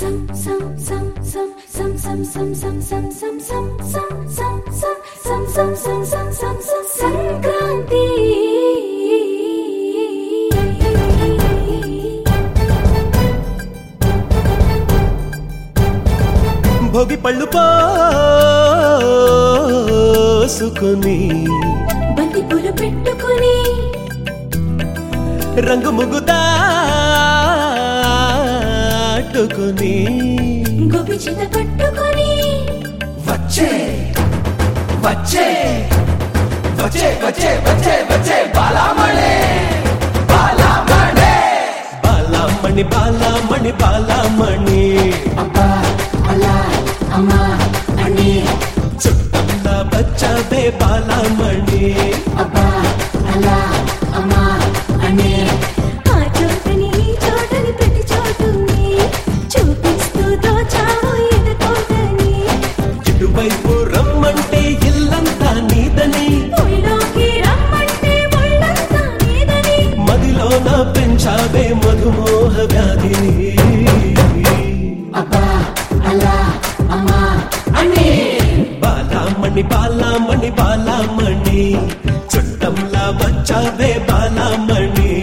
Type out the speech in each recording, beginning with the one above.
సంక్రాంతి భోగి పళ్ళు పోసుకొని బంతి పూలు పెట్టుకొని రంగు ముగ్గు దాటుకొని గోపి చింత పట్టుకొని వచ్చే వచ్చే వచ్చే వచ్చే వచ్చే వచ్చే బాలామణి బాలామణి బాలామణి బాలామణి బాలామణి అబ్బా అలా అమ్మా అని చుట్టంలా బచ్చావే బాలామణి అబ్బా అలా అమ్మా అని ఆ చోటని ఈ చోటని ప్రతి చోటుని చూపిస్తూ దోచావు ఎదుకోటని ఇటువైపు రమ్మంటే ఇల్లంతా నీదని ఒళ్ళోకి రమ్మంటే ఒళ్ళంతా నీదని మదిలోన పెంచావే మధుమోహ వ్యాధిని అబ్బా అలా అమ్మా అని బాలామణి బాలామణి బాలామణి చుట్టంలా వచ్చావే బాలామణి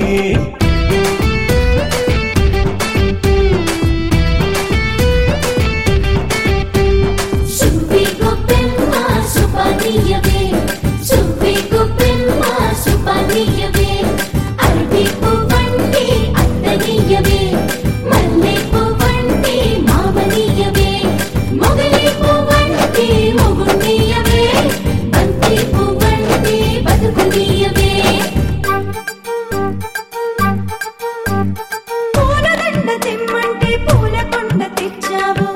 సువ్వి గొప్పెమ్మ సుపనీయవే సువ్వి గొప్పెమ్మ సుపనీయవే అరటి పువ్వంటి అత్తనీయవే మల్లె పువ్వంటి మామనీయవే మొగలి పువ్వంటి మొగునీయవే బంతి పువ్వంటి బతుకునీయవే పూలదండ తెమ్మంటే పూల కొండ తెచ్చావు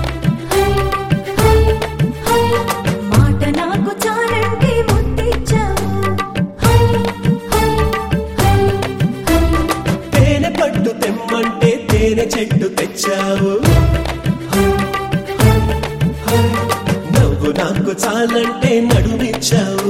మాట నాకు చాలంటే ముద్దిచ్చావు తేనె పట్టు తెమ్మంటే తేనె చెట్టు తెచ్చావు నవ్వు నాకు చాలంటే నడుమిచ్చావు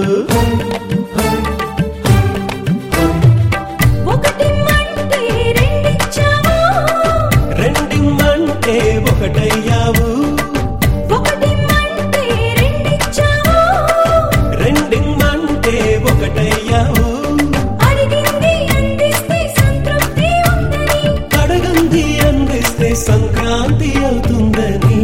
ఒకటి మంటే రెండిచ్చావు రెండిమ్మంటే ఒకటయ్యావు ఒకటి మంటే రెండిచ్చావు రెండిమ్మంటే ఒకటయ్యావు అడిగింది అందిస్తే సంతృప్తి ఉందని అడగంది అందిస్తే సంక్రాంతి అవుతుందని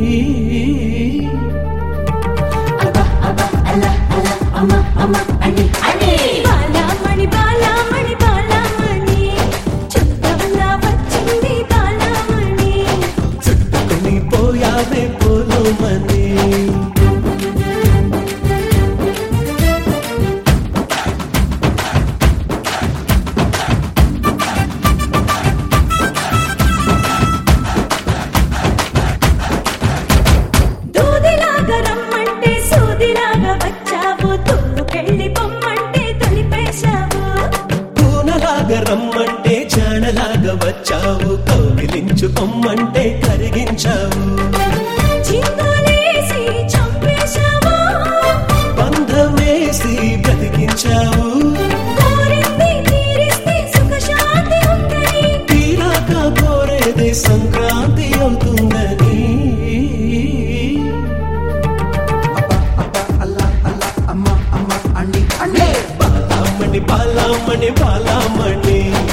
అబ్బా అబ్బా అలా అలా అమ్మా అమ్మా అని అని బాలామణి బాలామణి బాలామణి చుట్టంలా వచ్చింది బాలామణి చుట్టుకొని పోయావే పోలోమని దూదిలాగా రమ్మంటే సూదిలాగా వచ్చావు తుళ్ళుకెళ్ళి పొమ్మంటే తొలిపేశావు పూనలాగా రమ్మంటే చాణలాగా వచ్చావు కౌగిలించు పొమ్మంటే కరిగించావు చిందులేసి చంపేశావు బంధమేసి బ్రతికించావు కోరింది తీరిస్తే సుఖశాంతి ఉందని తీరాక కోరేదే సంక్రాంతి అవుతుందని అలా అలా అమ్మా అమ్మా అని అని బాలామణి బాలామణి బాలామణి